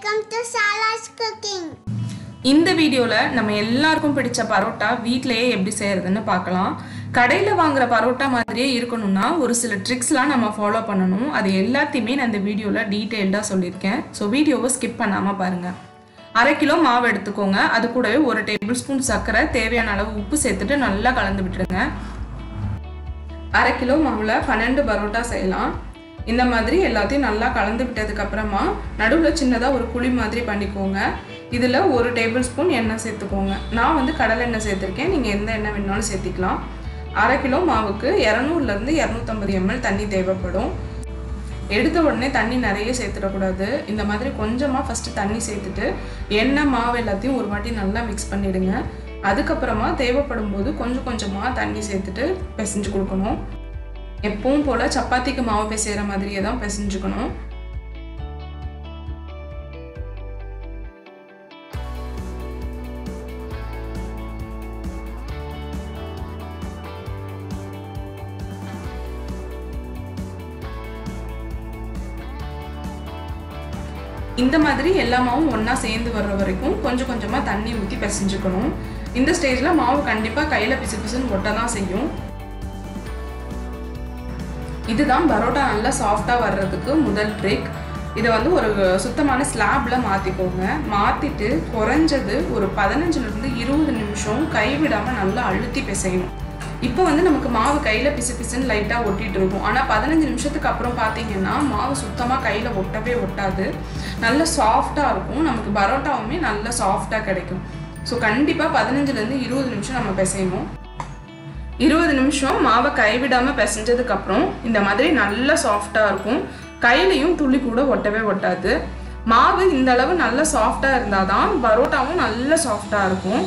welcome to சாலாஸ் cooking இந்த வீடியோவில் நம்ம எல்லாருக்கும் பிடிச்ச பரோட்டா வீட்டிலேயே எப்படி செய்யறதுன்னு பார்க்கலாம் கடையில் வாங்குற பரோட்டா மாதிரியே இருக்கணும்னா ஒரு சில ட்ரிக்ஸ்லாம் நம்ம ஃபாலோ பண்ணணும் அது எல்லாத்தையுமே நான் இந்த வீடியோவில் டீட்டெயில்டாக சொல்லியிருக்கேன் ஸோ வீடியோவை ஸ்கிப் பண்ணாமல் பாருங்கள் அரை கிலோ மாவு எடுத்துக்கோங்க அது கூடவே ஒரு டேபிள் ஸ்பூன் சர்க்கரை தேவையான அளவு உப்பு சேர்த்துட்டு நல்லா கலந்து விட்டுருங்க அரை கிலோ மாவில் பன்னெண்டு பரோட்டா செய்யலாம் இந்த மாதிரி எல்லாத்தையும் நல்லா கலந்து விட்டதுக்கு அப்புறமா நடுவில் சின்னதாக ஒரு குழி மாதிரி பண்ணிக்கோங்க இதில் ஒரு டேபிள் ஸ்பூன் எண்ணெய் சேர்த்துக்கோங்க நான் வந்து கடலை எண்ணெய் சேர்த்துருக்கேன் நீங்கள் எந்த எண்ணெய் வேணாலும் சேர்த்திக்கலாம் அரை கிலோ மாவுக்கு இரநூறுலேருந்து இரநூத்தம்பது எம்எல் தண்ணி தேவைப்படும் எடுத்த உடனே தண்ணி நிறைய சேர்த்துடக்கூடாது இந்த மாதிரி கொஞ்சமாக ஃபஸ்ட்டு தண்ணி சேர்த்துட்டு எண்ணெய் மாவு எல்லாத்தையும் ஒரு வாட்டி நல்லா மிக்ஸ் பண்ணிடுங்க அதுக்கப்புறமா தேவைப்படும் போது கொஞ்சம் கொஞ்சமாக தண்ணி சேர்த்துட்டு பிசைஞ்சு கொடுக்கணும் எப்பவும் போல் சப்பாத்திக்கு மாவு பிசைகிற மாதிரியே தான் பிசைஞ்சுக்கணும் இந்த மாதிரி எல்லா மாவும் ஒன்றா சேர்ந்து வர்ற வரைக்கும் கொஞ்சம் கொஞ்சமாக தண்ணி ஊற்றி பிசைஞ்சுக்கணும் இந்த ஸ்டேஜில் மாவு கண்டிப்பாக கையில் பிசு பிசுன்னு ஒட்ட தான் செய்யும் இதுதான் பரோட்டா நல்லா சாஃப்டாக வர்றதுக்கு முதல் ட்ரிக் இதை வந்து ஒரு சுத்தமான ஸ்லாப்பில் மாற்றிக்கோங்க மாற்றிட்டு குறைஞ்சது ஒரு பதினஞ்சுலேருந்து இருபது நிமிஷம் கைவிடாமல் நல்லா அழுத்தி பிசையணும் இப்போ வந்து நமக்கு மாவு கையில் பிசு பிசுன்னு லைட்டாக ஒட்டிகிட்டு இருக்கும் ஆனால் பதினஞ்சு நிமிஷத்துக்கு அப்புறம் பார்த்தீங்கன்னா மாவு சுத்தமாக கையில் ஒட்டவே ஒட்டாது நல்ல சாஃப்டாக இருக்கும் நமக்கு பரோட்டாவுமே நல்ல சாஃப்டாக கிடைக்கும் ஸோ கண்டிப்பாக பதினஞ்சுலேருந்து இருபது நிமிஷம் நம்ம பிசையணும் இருபது நிமிஷம் மாவை கைவிடாமல் பிசைஞ்சதுக்கப்புறம் இந்த மாதிரி நல்லா சாஃப்டாக இருக்கும் கையிலையும் துளி கூட ஒட்டவே ஒட்டாது மாவு இந்த அளவு நல்ல சாஃப்டாக இருந்தால் தான் பரோட்டாவும் நல்ல சாஃப்டாக இருக்கும்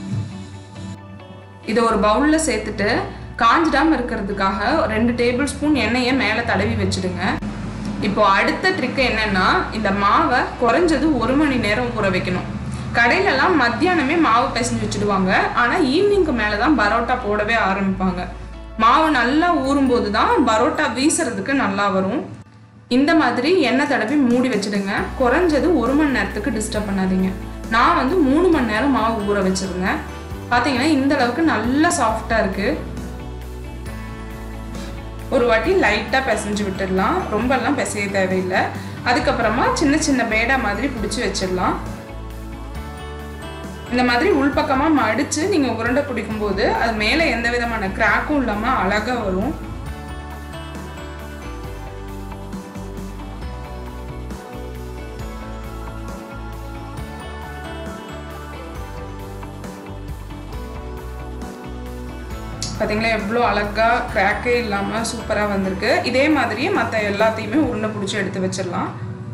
இதை ஒரு பவுலில் சேர்த்துட்டு காஞ்சிடாமல் இருக்கிறதுக்காக ரெண்டு டேபிள் ஸ்பூன் எண்ணெயை மேலே தடவி வச்சுடுங்க இப்போ அடுத்த ட்ரிக்கு என்னன்னா இந்த மாவை குறைஞ்சது ஒரு மணி நேரம் ஊற வைக்கணும் கடையிலலாம் மத்தியானமே மாவு பிசைஞ்சு வச்சுடுவாங்க ஆனால் ஈவினிங்க்கு மேலே தான் பரோட்டா போடவே ஆரம்பிப்பாங்க மாவு நல்லா ஊறும்போது தான் பரோட்டா வீசுறதுக்கு நல்லா வரும் இந்த மாதிரி எண்ணெய் தடவி மூடி வச்சுடுங்க குறைஞ்சது ஒரு மணி நேரத்துக்கு டிஸ்டர்ப் பண்ணாதீங்க நான் வந்து மூணு மணி நேரம் மாவு ஊற வச்சுருந்தேன் பார்த்தீங்கன்னா இந்த அளவுக்கு நல்லா சாஃப்டாக இருக்குது ஒரு வாட்டி லைட்டாக பிசைஞ்சு விட்டுடலாம் ரொம்பலாம் பிசைய தேவையில்லை அதுக்கப்புறமா சின்ன சின்ன பேடா மாதிரி பிடிச்சி வச்சிடலாம் இந்த மாதிரி உள்பக்கமாக மடித்து நீங்கள் உருண்டை பிடிக்கும்போது அது மேலே எந்த விதமான கிராக்கும் இல்லாமல் அழகாக வரும் பார்த்தீங்களா எவ்வளோ அழகாக கிராக்கே இல்லாமல் சூப்பராக வந்திருக்கு இதே மாதிரியே மற்ற எல்லாத்தையுமே உருண்டை பிடிச்சி எடுத்து வச்சிடலாம்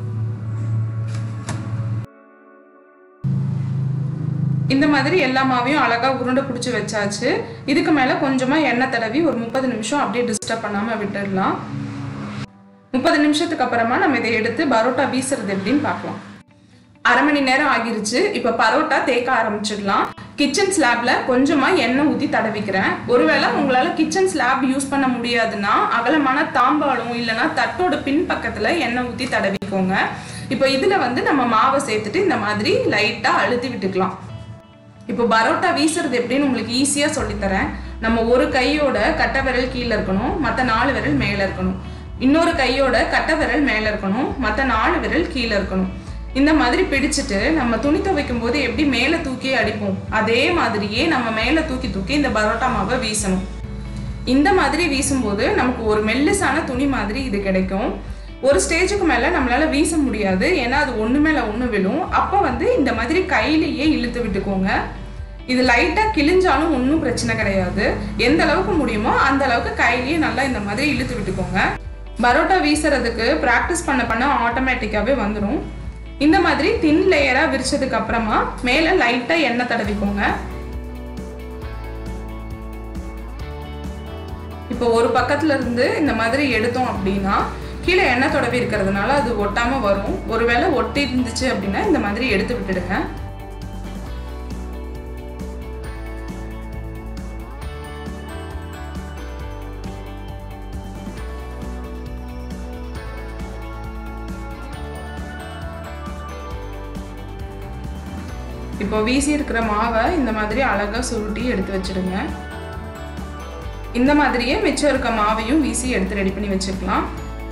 இந்த மாதிரி எல்லா மாவையும் அழகாக உருண்டை பிடிச்சி வச்சாச்சு இதுக்கு மேலே கொஞ்சமாக எண்ணெய் தடவி ஒரு முப்பது நிமிஷம் அப்படியே டிஸ்டர்ப் பண்ணாமல் விட்டுடலாம் முப்பது நிமிஷத்துக்கு அப்புறமா நம்ம இதை எடுத்து பரோட்டா வீசுறது எப்படின்னு பார்க்கலாம் அரை மணி நேரம் ஆகிருச்சு இப்போ பரோட்டா தேக்க ஆரம்பிச்சிடலாம் கிச்சன் ஸ்லாப்ல கொஞ்சமாக எண்ணெய் ஊற்றி தடவிக்கிறேன் ஒருவேளை உங்களால் கிச்சன் ஸ்லாப் யூஸ் பண்ண முடியாதுன்னா அகலமான தாம்பாளம் இல்லைன்னா தட்டோட பின் பக்கத்தில் எண்ணெய் ஊற்றி தடவிக்கோங்க இப்போ இதில் வந்து நம்ம மாவை சேர்த்துட்டு இந்த மாதிரி லைட்டாக அழுத்தி விட்டுக்கலாம் இப்போ பரோட்டா வீசுறது எப்படின்னு உங்களுக்கு ஈஸியாக சொல்லித்தரேன் நம்ம ஒரு கையோட கட்டை விரல் கீழே இருக்கணும் மற்ற நாலு விரல் மேலே இருக்கணும் இன்னொரு கையோட கட்டை விரல் மேலே இருக்கணும் மற்ற நாலு விரல் கீழே இருக்கணும் இந்த மாதிரி பிடிச்சிட்டு நம்ம துணி துவைக்கும் போது எப்படி மேலே தூக்கி அடிப்போம் அதே மாதிரியே நம்ம மேலே தூக்கி தூக்கி இந்த பரோட்டா மாவை வீசணும் இந்த மாதிரி வீசும்போது நமக்கு ஒரு மெல்லிசான துணி மாதிரி இது கிடைக்கும் ஒரு ஸ்டேஜுக்கு மேலே நம்மளால வீச முடியாது ஏன்னா அது ஒன்று மேலே ஒன்று விழும் அப்போ வந்து இந்த மாதிரி கையிலேயே இழுத்து விட்டுக்கோங்க இது லைட்டாக கிழிஞ்சாலும் ஒன்றும் பிரச்சனை கிடையாது எந்த அளவுக்கு முடியுமோ அந்த அளவுக்கு கையிலேயே நல்லா இந்த மாதிரி இழுத்து விட்டுக்கோங்க பரோட்டா வீசுறதுக்கு ப்ராக்டிஸ் பண்ண பண்ண ஆட்டோமேட்டிக்காகவே வந்துடும் இந்த மாதிரி தின் லேயராக விரிச்சதுக்கு அப்புறமா மேலே லைட்டாக எண்ணெய் தடவிக்கோங்க இப்போ ஒரு பக்கத்துல இருந்து இந்த மாதிரி எடுத்தோம் அப்படின்னா கீழே எண்ணெய் தொடவி இருக்கிறதுனால அது ஒட்டாம வரும் ஒருவேளை ஒட்டி இருந்துச்சு அப்படின்னா இந்த மாதிரி எடுத்து விட்டுடுங்க இப்போ வீசி இருக்கிற மாவை இந்த மாதிரி அழகாக சுருட்டி எடுத்து வச்சிடுங்க இந்த மாதிரியே மிச்சம் இருக்க மாவையும் வீசி எடுத்து ரெடி பண்ணி வச்சுக்கலாம்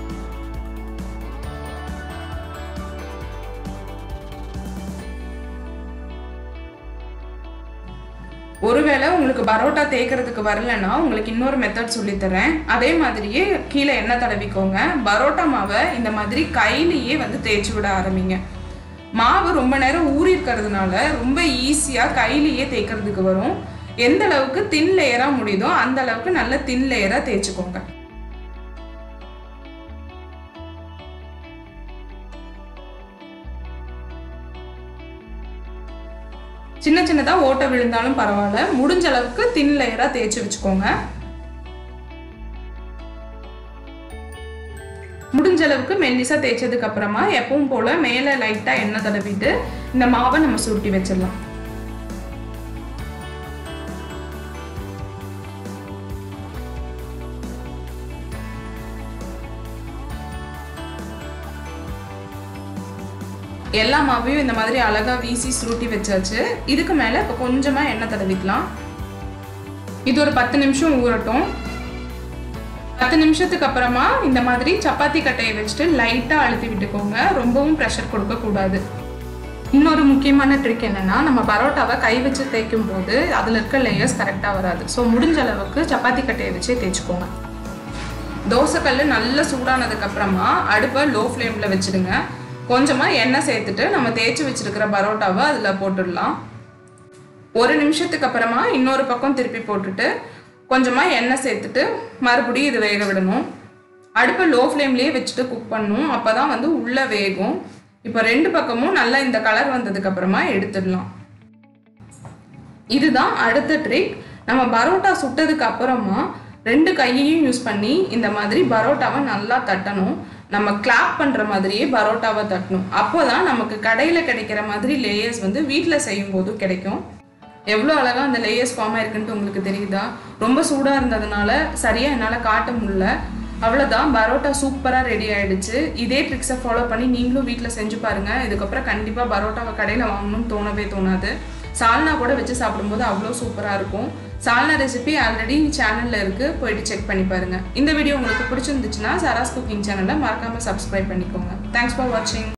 ஒருவேளை உங்களுக்கு பரோட்டா தேய்க்கிறதுக்கு வரலன்னா உங்களுக்கு இன்னொரு மெத்தட் சொல்லித்தரேன் அதே மாதிரியே கீழே எண்ணெய் தடவிக்கோங்க பரோட்டா மாவை இந்த மாதிரி கையிலேயே வந்து தேய்ச்சி விட ஆரம்பிங்க மாவு ரொம்ப நேரம் ஊறி இருக்கிறதுனால ரொம்ப ஈஸியாக கையிலேயே தேய்க்கிறதுக்கு வரும் எந்த அளவுக்கு தின் லேயராக முடியுதோ அந்த அளவுக்கு நல்ல தின் லேயராக தேய்ச்சிக்கோங்க சின்ன சின்னதாக ஓட்டை விழுந்தாலும் பரவாயில்ல முடிஞ்ச அளவுக்கு தின் லேயராக தேய்ச்சி வச்சுக்கோங்க முடிஞ்ச அளவுக்கு மெல்லிசாக தேய்ச்சதுக்கு அப்புறமா எப்பவும் போல் மேலே லைட்டாக எண்ணெய் தடவிட்டு இந்த மாவை நம்ம சுருட்டி வச்சிடலாம் எல்லா மாவையும் இந்த மாதிரி அழகாக வீசி சுருட்டி வச்சாச்சு இதுக்கு மேலே இப்போ கொஞ்சமாக எண்ணெய் தடவிக்கலாம் இது ஒரு பத்து நிமிஷம் ஊறட்டும் பத்து நிமிஷத்துக்கு அப்புறமா இந்த மாதிரி சப்பாத்தி கட்டையை வச்சுட்டு லைட்டாக அழுத்தி விட்டுக்கோங்க ரொம்பவும் ப்ரெஷர் கொடுக்கக்கூடாது இன்னொரு முக்கியமான ட்ரிக் என்னென்னா நம்ம பரோட்டாவை கை வச்சு தேய்க்கும் போது அதில் இருக்க லேயர்ஸ் கரெக்டாக வராது ஸோ முடிஞ்ச அளவுக்கு சப்பாத்தி கட்டையை வச்சே தேய்ச்சிக்கோங்க தோசைக்கல் நல்லா சூடானதுக்கு அப்புறமா அடுப்பை லோ ஃப்ளேமில் வச்சுடுங்க கொஞ்சமாக எண்ணெய் சேர்த்துட்டு நம்ம தேய்ச்சி வச்சிருக்கிற பரோட்டாவை அதில் போட்டுடலாம் ஒரு நிமிஷத்துக்கு அப்புறமா இன்னொரு பக்கம் திருப்பி போட்டுட்டு கொஞ்சமாக எண்ணெய் சேர்த்துட்டு மறுபடியும் இது வேக விடணும் அடுப்பை லோ ஃப்ளேம்லேயே வச்சுட்டு குக் பண்ணணும் அப்போ தான் வந்து உள்ளே வேகும் இப்போ ரெண்டு பக்கமும் நல்லா இந்த கலர் வந்ததுக்கு அப்புறமா எடுத்துடலாம் இதுதான் அடுத்த ட்ரிக் நம்ம பரோட்டா சுட்டதுக்கு அப்புறமா ரெண்டு கையையும் யூஸ் பண்ணி இந்த மாதிரி பரோட்டாவை நல்லா தட்டணும் நம்ம கிளாப் பண்ணுற மாதிரியே பரோட்டாவை தட்டணும் அப்போ தான் நமக்கு கடையில் கிடைக்கிற மாதிரி லேயர்ஸ் வந்து வீட்டில் செய்யும் போது கிடைக்கும் எவ்வளோ அழகாக அந்த லேயர்ஸ் ஃபார்ம் ஆயிருக்குன்ட்டு உங்களுக்கு தெரியுதா ரொம்ப சூடாக இருந்ததுனால சரியாக என்னால் காட்ட முடியல அவ்வளோதான் பரோட்டா சூப்பராக ரெடி ஆயிடுச்சு இதே ட்ரிக்ஸை ஃபாலோ பண்ணி நீங்களும் வீட்டில் செஞ்சு பாருங்கள் இதுக்கப்புறம் கண்டிப்பாக பரோட்டாவை கடையில் வாங்கணும்னு தோணவே தோணாது சால்னா கூட வச்சு சாப்பிடும்போது அவ்வளோ சூப்பராக இருக்கும் சால்னா ரெசிபி ஆல்ரெடி சேனலில் இருக்குது போயிட்டு செக் பண்ணி பாருங்கள் இந்த வீடியோ உங்களுக்கு பிடிச்சிருந்துச்சுன்னா சராஸ் குக்கிங் சேனலை மறக்காமல் சப்ஸ்கிரைப் பண்ணிக்கோங்க தேங்க்ஸ் ஃபார் வாட்சிங்